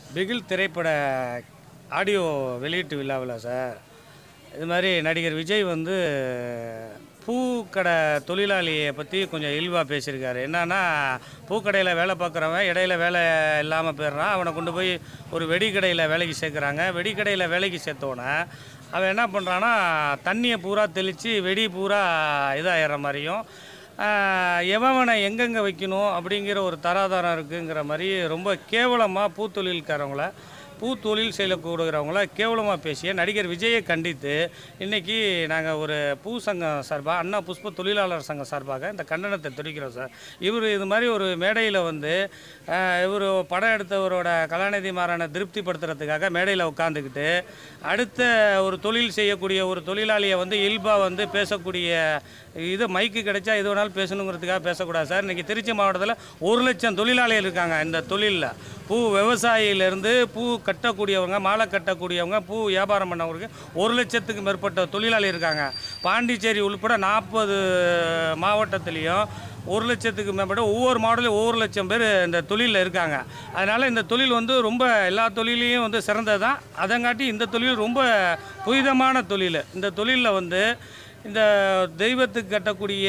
பிகில் திரைப்பட ஆடியோ வெளியீட்டு விழாவில் சார் இது மாதிரி நடிகர் விஜய் வந்து பூக்கடை தொழிலாளியை பற்றி கொஞ்சம் இழிவாக பேசியிருக்காரு என்னன்னா பூக்கடையில் வேலை பார்க்குறவன் இடையில வேலை இல்லாமல் போயிடுறான் அவனை கொண்டு போய் ஒரு வெடிக்கடையில் வேலைக்கு சேர்க்குறாங்க வெடிக்கடையில் வேலைக்கு சேர்த்தோன்னே அவன் என்ன பண்ணுறான்னா தண்ணியை பூரா தெளித்து வெடி பூரா இதாகிற மாதிரியும் ஆஹ் எவனை எங்கெங்கே வைக்கணும் அப்படிங்கிற ஒரு தராதரம் இருக்குங்கிற மாதிரி ரொம்ப கேவலமாக பூத்தொழில்காரவங்கள பூத்தொழில் செய்யக்கூடியவங்கள கேவலமாக பேசிய நடிகர் விஜயை கண்டித்து இன்றைக்கி நாங்கள் ஒரு பூ சங்கம் சார்பாக அண்ணா புஷ்ப தொழிலாளர் சங்கம் சார்பாக இந்த கண்டனத்தை தெரிவிக்கிறோம் சார் இவர் இது மாதிரி ஒரு மேடையில் வந்து இவர் படம் எடுத்தவரோட கலாநிதி மாறான திருப்திப்படுத்துறதுக்காக மேடையில் உட்காந்துக்கிட்டு அடுத்த ஒரு தொழில் செய்யக்கூடிய ஒரு தொழிலாளியை வந்து இயல்பாக வந்து பேசக்கூடிய இது மைக்கு கிடைச்சா எது வேணாலும் பேசணுங்கிறதுக்காக பேசக்கூடாது சார் இன்றைக்கி திருச்சி மாவட்டத்தில் ஒரு லட்சம் தொழிலாளிகள் இருக்காங்க இந்த தொழிலில் பூ விவசாயியிலேருந்து பூ கட்டக்கூடியவங்க மாலை கட்டக்கூடியவங்க பூ வியாபாரம் பண்ணவங்களுக்கு ஒரு லட்சத்துக்கு மேற்பட்ட தொழிலாளி இருக்காங்க பாண்டிச்சேரி உள்பட நாற்பது மாவட்டத்துலேயும் ஒரு லட்சத்துக்கு மேற்பட்ட ஒவ்வொரு மாவட்டத்திலும் ஒவ்வொரு லட்சம் பேர் இந்த தொழிலில் இருக்காங்க அதனால் இந்த தொழில் வந்து ரொம்ப எல்லா தொழிலையும் வந்து சிறந்தது தான் அதங்காட்டி இந்த தொழில் ரொம்ப புனிதமான தொழில் இந்த தொழிலில் வந்து இந்த தெய்வத்துக்கு கட்டக்கூடிய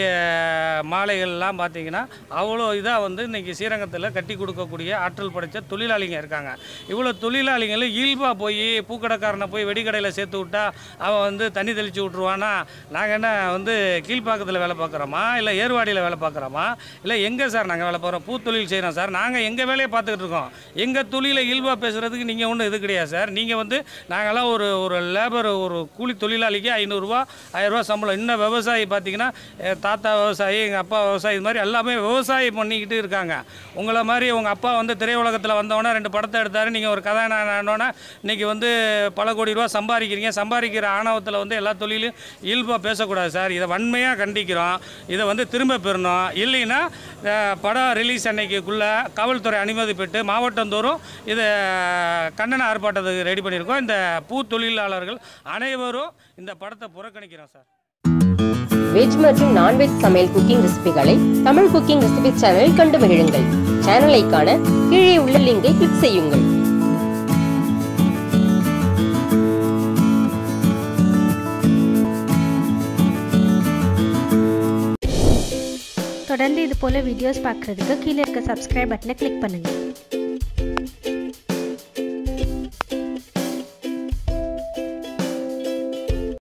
மாலைகள்லாம் பார்த்தீங்கன்னா அவ்வளோ இதாக வந்து இன்றைக்கி ஸ்ரீரங்கத்தில் கட்டி கொடுக்கக்கூடிய ஆற்றல் படைத்த தொழிலாளிங்க இருக்காங்க இவ்வளோ தொழிலாளிகளும் இயல்பாக போய் பூக்கடைக்காரனை போய் வெடிக்கடையில் சேர்த்து விட்டா அவன் வந்து தண்ணி தெளித்து விட்ருவானா நாங்கள் என்ன வந்து கீழ்ப்பாக்கத்தில் வேலை பார்க்குறோமா இல்லை ஏர்வாடியில் வேலை பார்க்குறோமா இல்லை எங்கே சார் நாங்கள் வேலை பார்க்குறோம் பூத்தொழில் செய்கிறோம் சார் நாங்கள் எங்கள் வேலையை பார்த்துக்கிட்டு இருக்கோம் எங்கள் தொழிலை இயல்பாக பேசுகிறதுக்கு நீங்கள் ஒன்றும் இது கிடையாது சார் நீங்கள் வந்து நாங்கள்லாம் ஒரு ஒரு லேபர் ஒரு கூலி தொழிலாளிக்கு ஐநூறுரூவா ஆயிரரூவா சம்பளம் இன்னும் விவசாயி பார்த்தீங்கன்னா என் தாத்தா விவசாயி எங்கள் அப்பா விவசாயி இது மாதிரி எல்லாமே விவசாயம் பண்ணிக்கிட்டு இருக்காங்க உங்களை மாதிரி உங்கள் அப்பா வந்து திரையுலகத்தில் வந்தவொடனே ரெண்டு படத்தை எடுத்தார் நீங்கள் ஒரு கதாநாயகனோடனே இன்றைக்கி வந்து பல கோடி ரூபா சம்பாதிக்கிறீங்க சம்பாதிக்கிற ஆணவத்தில் வந்து எல்லா தொழிலும் இயல்பாக பேசக்கூடாது சார் இதை வன்மையாக கண்டிக்கிறோம் இதை வந்து திரும்ப பெறணும் இல்லைன்னா அஹ், படம் ரிலீஸ் அன்னைக்குள்ளே காவல்துறை அனுமதி பெற்று மாவட்டந்தோறும் இதை கண்டன ஆர்ப்பாட்டத்துக்கு ரெடி பண்ணியிருக்கோம் இந்த பூ தொழிலாளர்கள் அனைவரும் இந்த படத்தை புறக்கணிக்கிறோம் சார் வெஜ் மற்றும் நான்வெஜ் சமையல் குக்கிங் ரெசிபிகளை தமிழ் குக்கிங் ரெசிபி சேனலில் கண்டு மகிழுங்கள் சேனலை காண கீழே உள்ள லிங்கை கிளிக் செய்யுங்கள் தொடர்ந்து இது போல வீடியோஸ் பார்க்குறதுக்கு கீழே இருக்க சப்ஸ்கிரைப் பட்டனை கிளிக் பண்ணுங்கள்